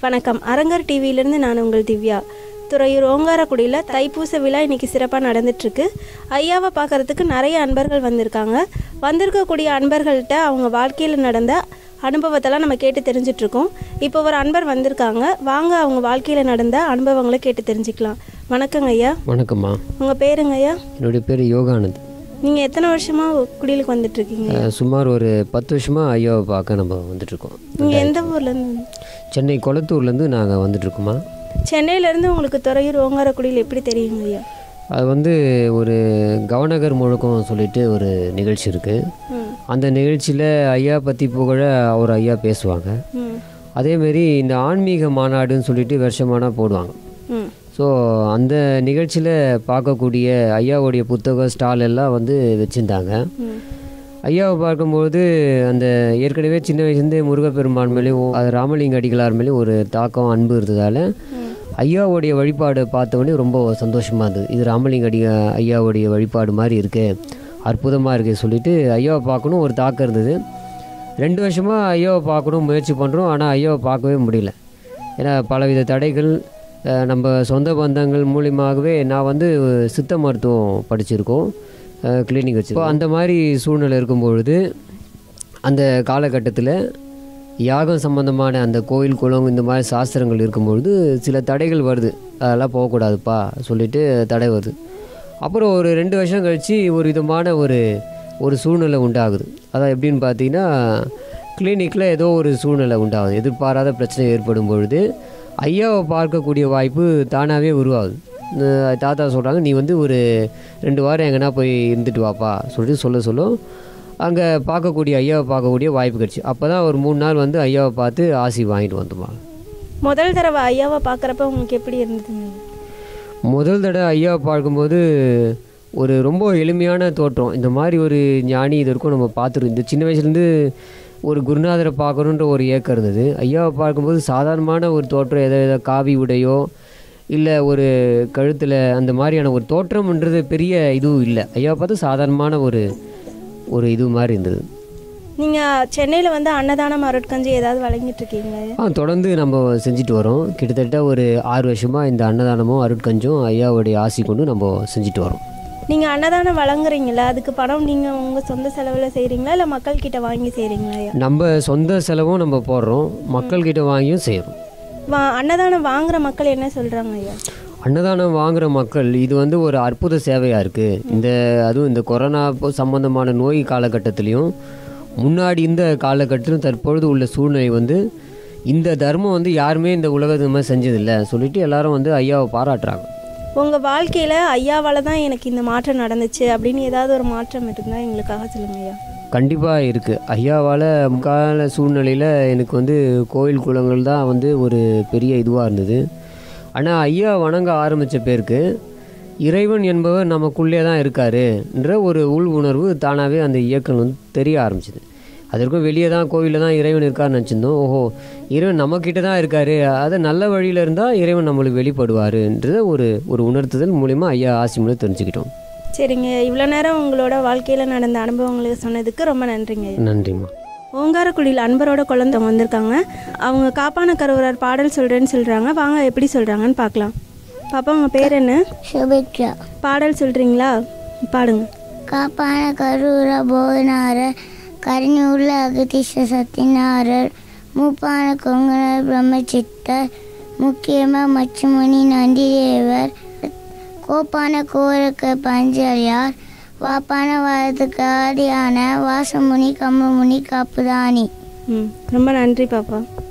வணக்கம் அரங்கர் டிவியிலிருந்து நான் உங்கள் திவ்யா துறையூர் ஓங்காரக்குடியில் தைப்பூச விழா இன்னைக்கு சிறப்பாக நடந்துட்டுருக்கு ஐயாவை பார்க்கறதுக்கு நிறைய அன்பர்கள் வந்திருக்காங்க வந்திருக்கக்கூடிய அன்பர்கள்ட்ட அவங்க வாழ்க்கையில் நடந்த அனுபவத்தெல்லாம் நம்ம கேட்டு தெரிஞ்சிட்ருக்கோம் இப்போ ஒரு அன்பர் வந்திருக்காங்க வாங்க அவங்க வாழ்க்கையில் நடந்த அனுபவங்களை கேட்டு தெரிஞ்சுக்கலாம் வணக்கங்க ஐயா வணக்கம்மா உங்கள் பேருங்க ஐயா என்னுடைய பேர் யோகானந்த் நீங்கள் எத்தனை வருஷமாக குடிலுக்கு வந்துட்டுருக்கீங்க அஹ், சுமார் ஒரு பத்து வருஷமாக ஐயாவை பார்க்க நம்ம வந்துட்டுருக்கோம் நீங்கள் எந்த ஊர்லேருந்து சென்னை கொளத்தூர்லேருந்து நாங்கள் வந்துட்டுருக்கோமா சென்னையிலேருந்து உங்களுக்கு துறையூர் ஓங்காரக்குடியில் எப்படி தெரியுங்க ஐயா அது வந்து ஒரு கவனகர் முழக்கம் சொல்லிட்டு ஒரு நிகழ்ச்சி இருக்குது ம் அந்த நிகழ்ச்சியில் ஐயா பற்றி புகழ அவர் ஐயா பேசுவாங்க ம் அதேமாரி இந்த ஆன்மீக மாநாடுன்னு சொல்லிட்டு வருஷமானா போடுவாங்க ம் ஸோ அந்த நிகழ்ச்சியில் பார்க்கக்கூடிய ஐயாவுடைய புத்தக ஸ்டால் எல்லாம் வந்து வச்சுருந்தாங்க ம் ஐயாவை பார்க்கும்போது அந்த ஏற்கனவே சின்ன வயசுலேருந்தே முருகப்பெருமான் மேலேயும் அது ராமலிங்க அடிகளார் மேலேயும் ஒரு தாக்கம் அன்பு இருந்ததால் ஐயாவுடைய வழிபாடு பார்த்தவொடனே ரொம்ப சந்தோஷமாக இருந்தது இது ராமலிங்க அடி ஐயாவுடைய வழிபாடு மாதிரி இருக்கு அற்புதமாக இருக்குது சொல்லிட்டு ஐயாவை பார்க்கணும் ஒரு தாக்கம் இருந்தது ரெண்டு வருஷமாக ஐயாவை பார்க்கணும் முயற்சி பண்ணுறோம் ஆனால் ஐயாவை பார்க்கவே முடியல ஏன்னா பலவித தடைகள் அஹ், நம்ம சொந்த பந்தங்கள் மூலியமாகவே நான் வந்து சித்த மருத்துவம் படிச்சிருக்கோம் கிளினிக் வச்சு அந்த மாதிரி சூழ்நிலை இருக்கும்பொழுது அந்த காலகட்டத்தில் யாகம் சம்பந்தமான அந்த கோயில் குளம் இந்த மாதிரி சாஸ்திரங்கள் இருக்கும்பொழுது சில தடைகள் வருது அதெல்லாம் போகக்கூடாதுப்பா சொல்லிட்டு தடை வருது அப்புறம் ஒரு ரெண்டு வருஷம் கழித்து ஒரு விதமான ஒரு ஒரு சூழ்நிலை உண்டாகுது அதான் எப்படின்னு பார்த்தீங்கன்னா கிளினிக்கில் ஏதோ ஒரு சூழ்நிலை உண்டாகுது எதிர்பாராத பிரச்சனை ஏற்படும் பொழுது ஐயாவை பார்க்கக்கூடிய வாய்ப்பு தானாகவே உருவாகுது அஹ் தாத்தா சொல்கிறாங்க நீ வந்து ஒரு ரெண்டு வாரம் எங்கன்னா போய் இருந்துட்டு வாப்பா சொல்லிட்டு சொல்ல சொல்லும் அங்கே பார்க்கக்கூடிய ஐயாவை பார்க்கக்கூடிய வாய்ப்பு கிடச்சி அப்போ தான் ஒரு மூணு நாள் வந்து ஐயாவை பார்த்து ஆசி வாங்கிட்டு வந்தோமா முதல் தடவை ஐயாவை பார்க்குறப்ப உங்களுக்கு எப்படி இருந்ததுங்க முதல் தடவை ஐயாவை பார்க்கும்போது ஒரு ரொம்ப எளிமையான தோற்றம் இந்த மாதிரி ஒரு ஞானி இது வரைக்கும் நம்ம பார்த்துருக்கோம் இந்த சின்ன வயசுலேருந்து ஒரு குருநாதரை பார்க்கணுன்ற ஒரு ஏக்கம் இருந்தது ஐயாவை பார்க்கும்போது சாதாரணமான ஒரு தோற்றம் எதை எதை காவி உடையோ இல்லை ஒரு கழுத்தில் அந்த மாதிரியான ஒரு தோற்றம்ன்றது பெரிய இதுவும் இல்லை ஐயாவை பார்த்து சாதாரணமான ஒரு ஒரு இது மாதிரி இருந்தது நீங்கள் சென்னையில் வந்து அன்னதானம் அருட்கஞ்சி ஏதாவது வழங்கிட்டு இருக்கீங்களா ஆ தொடர்ந்து நம்ம செஞ்சுட்டு வரோம் கிட்டத்தட்ட ஒரு ஆறு வருஷமாக இந்த அன்னதானமும் அருட்கஞ்சும் ஐயாவுடைய ஆசி கொண்டு நம்ம செஞ்சுட்டு வரோம் நீங்கள் அன்னதானம் வழங்குறீங்களா அதுக்கு பணம் நீங்கள் உங்கள் சொந்த செலவில் செய்கிறீங்களா இல்லை மக்கள்கிட்ட வாங்கி செய்கிறீங்களா ஐயா நம்ம சொந்த செலவும் நம்ம போடுறோம் மக்கள்கிட்ட வாங்கியும் செய்கிறோம் வா அன்னதானம் வாங்குற மக்கள் என்ன சொல்கிறாங்க ஐயா அன்னதானம் வாங்குகிற மக்கள் இது வந்து ஒரு அற்புத சேவையாக இருக்குது இந்த அதுவும் இந்த கொரோனா போ- சம்பந்தமான நோய் காலகட்டத்திலையும் முன்னாடி இந்த காலகட்டத்திலும் தற்பொழுது உள்ள சூழ்நிலை வந்து இந்த தர்மம் வந்து யாருமே இந்த உலகத்து மாதிரி செஞ்சதில்லை சொல்லிட்டு எல்லாரும் வந்து ஐயாவை பாராட்டுறாங்க உங்கள் வாழ்க்கையில் ஐயாவால் தான் எனக்கு இந்த மாற்றம் நடந்துச்சு அப்படின்னு ஏதாவது ஒரு மாற்றம் இருந்தால் எங்களுக்காக சொல்லுங்க ஐயா கண்டிப்பாக இருக்குது ஐயாவால் முக்கால சூழ்நிலையில் எனக்கு வந்து கோயில் குளங்கள் தான் வந்து ஒரு பெரிய இதுவாக இருந்தது ஆனால் ஐயா வணங்க ஆரம்பித்த பேருக்கு இறைவன் என்பவர் நமக்குள்ளே தான் இருக்காருன்ற ஒரு உள் உணர்வு தானாகவே அந்த இயக்கம் வந்து தெரிய ஆரம்பிச்சுது அதற்கும் வெளியே தான் கோவிலில் தான் இறைவன் இருக்காருன்னு நினச்சிருந்தோம் ஓஹோ இறைவன் நம்மக்கிட்ட தான் இருக்காரு அதை நல்ல வழியில் இருந்தால் இறைவன் நம்மளுக்கு வெளிப்படுவாருன்றத ஒரு ஒரு உணர்த்துதல் மூலிமா ஐயா ஆசி மூலம் தெரிஞ்சுக்கிட்டோம் சரிங்க இவ்வளோ நேரம் உங்களோட வாழ்க்கையில் நடந்த அனுபவங்களுக்கு சொன்னதுக்கு ரொம்ப நன்றிங்க ஐயா நன்றிம்மா ஓங்காரக்குடியில் அன்பரோட குழந்தை வந்திருக்காங்க அவங்க காப்பான கருவரார் பாடல் சொல்கிறேன்னு சொல்கிறாங்க வாங்க எப்படி சொல்கிறாங்கன்னு பார்க்கலாம் பாப்பா உங்கள் பேர் என்ன சுபிக்ஷா பாடல் சொல்கிறீங்களா பாடுங்க காப்பான கரூர போதனாரர் கருணூர்ல அகதீஷ சத்தினாரர் மூப்பான கொங்கணர் பிரம்மச்சித்தர் முக்கியமாக மச்சுமுனி நந்திதேவர் கோப்பான கோரக்க பஞ்சலியார் வாப்பான வரதுக்கு ஆதியான வாசமுனி கம்மமுனி காப்புதானி ம் ரொம்ப நன்றி பாப்பா